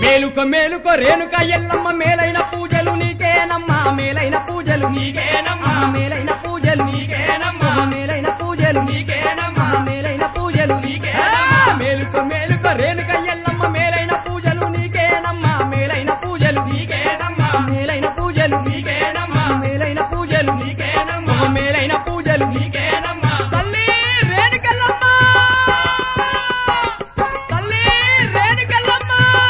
మేలుక మేలుక రేణుక ఎల్లమ్మ మేలైన పూజలు నీకేనమ్మా మేలైన పూజలు నీకేనమ్మా మేలైన పూజలు నీకేనమ్మా మేలైన పూజలు నీకేనమ్మా మేలైన పూజలు నీకేనమ్మా. మేలుక మేలుక రేణుక ఎల్లమ్మ మేలైన పూజలు నీకేనమ్మా మేలైన పూజలు నీకేనమ్మా మేలైన పూజలు నీకేనమ్మా మేలైన పూజలు నీకేనమ్మా మేలైన పూజలు నీకేనమ్మా తల్లి రేణుకల్లమ్మ తల్లి రేణుకల్లమ్మ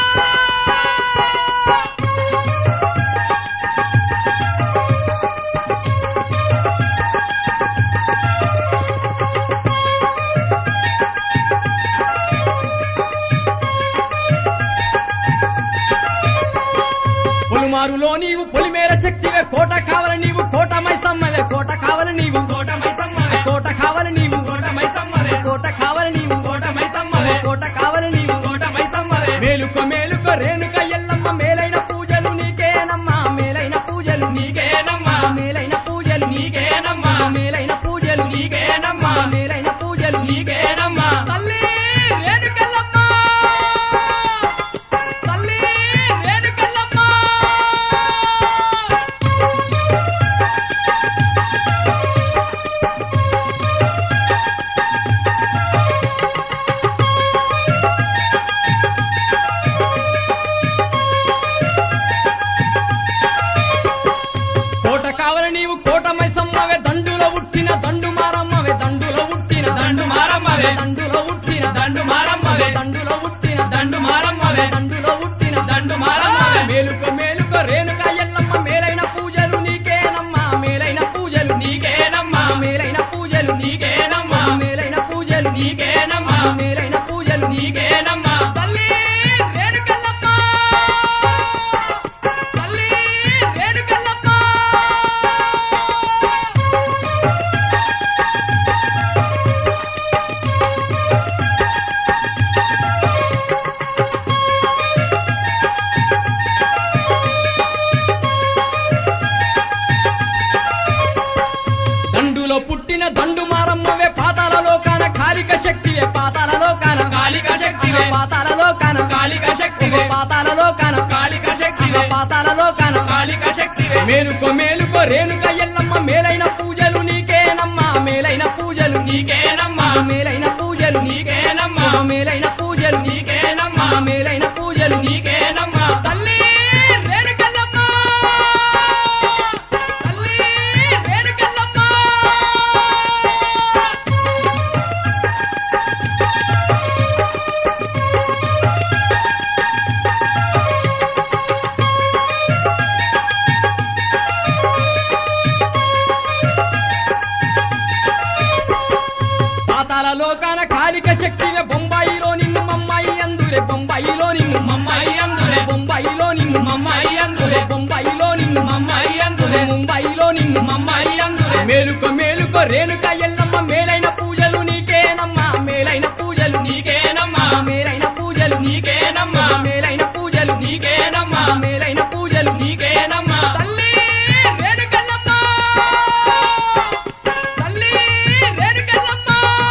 పొలుమారులో నీవు పొలిమేర శక్తివే కోట కావల నీవు కోట మైసమ్మవే కోట కావల నీవు కోట మైసమ్మవే కోట కావల నీవు కోట మైసమ్మవే కోట కావల నీవు కోట మైసమ్మవే కోట కావల నీవు కోట మైసమ్మవే మేలుక మేలుక రేణుక ఎల్లమ్మ మేలైన పూజలు నీకేనమ్మా మేలైన పూజలు నీకేనమ్మా మేలైన పూజలు నీకేనమ్మా మేలైన పూజలు నీకేనమ్మా మేలైన పూజలు నీకేనమ్మా తల్లి రేణుకల్లమ్మ తల్లి రేణుకల్లమ్మ కోట కావల నీవు కోట మైసమ్మవే దండులో ఉట్టిన దండు మారమ్మవే దండులో ఉట్టిన దండు మారమ్మవే దండులో ఉట్టిన దండు మారమ్మవే దండులో ఉట్టిన దండు మారమ్మవే దండులో ఉట్టిన దండు మారమ్మవే మేలుక మేలుక రేణుక ఎల్లమ్మ మేలైన పూజలు నీకేనమ్మా మేలైన పూజలు నీకేనమ్మా మేలైన పూజలు నీకేనమ్మా మేలైన పూజలు నీకేనమ్మా మేలైన పూజలు నీకేనమ్మా తల్లి రేణుకల్లమ్మ తల్లి రేణుకల్లమ్మ దండులో పుట్టిన దండు మారమ్మవే పాతాల లోకాన కాలిక శక్తివే పాతాల లోకాన కాళిక శక్తివే. పాతాల లోకాన కాళిక శక్తివే. పాతాల లోకాన కాళిక శక్తివే. పాతాల లోకాన కాళిక శక్తివే మేలుకో మేలుకో రేణుక ఎల్లమ్మ మేలైన పూజలు నీకేనమ్మా మేలైన పూజలు నీకేనమ్మా మేలైన పూజలు నీకేనమ్మా మేలైన పూజలు నీకేనమ్మా మేలైన పూజలు నీకేనమ్మా తల్లి రేణుకల్లమ్మ తల్లి రేణుకల్లమ్మ పాతాల లోకాన కాలిక శక్తివే బొంబాయిలో నిన్ను మమ్మాయి అందురే బొంబాయిలో నిన్ను మమ్మాయి అందురే. బొంబాయిలో నిన్ను మమ్మాయి అందురే. బొంబాయిలో నిన్ను మమ్మాయి అందురే. ముంబాయిలో నిన్ను మమ్మాయి అందురే. మేలుక మేలుక రేణుక ఎల్లమ్మ మేలైన పూజలు నీకేనమ్మా మేలైన పూజలు నీకేనమ్మా మేలైన పూజలు నీకేనమ్మా మేలైన పూజలు నీకేనమ్మా మేలైన పూజలు నీకేనమ్మా తల్లి రేణుకల్లమ్మ తల్లి రేణుకల్లమ్మ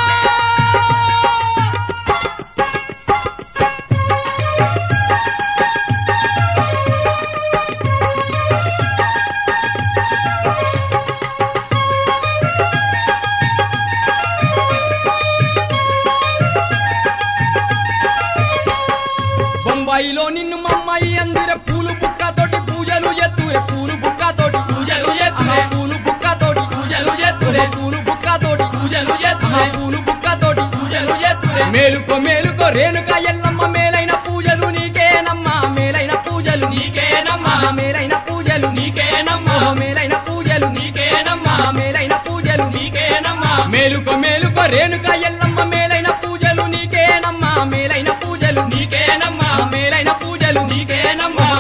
బొంబాయిలో నిన్ను మమ్మాయి అందురే పూలు బుక్కతోటి పూజలు ఎత్తురే పూలు బుక్కతోటి పూజలు చేస్తురే. పూలు బుక్కతోటి పూజలు చేస్తురే. పూలు బుక్కతోటి పూజలు చేస్తురే. పూలు బుక్కతోటి పూజలు చేస్తురే. మేలుకో మేలుకో రేణుక ఎల్లమ్మ మేలైన పూజలు నీకేనమ్మా మేలైన పూజలు నీకేనమ్మా. మేలైన పూజలు నీకేనమ్మా. మేలైన పూజలు నీకేనమ్మా. మేలైన పూజలు నీకేనమ్మా మేలుకో మేలుకో రేణుక ఎల్లమ్మ మేలైన పూజలు నీకేనమ్మా మేలైన పూజలు నీకేనమ్మా మేలైన పూజలు నీకేనమ్మా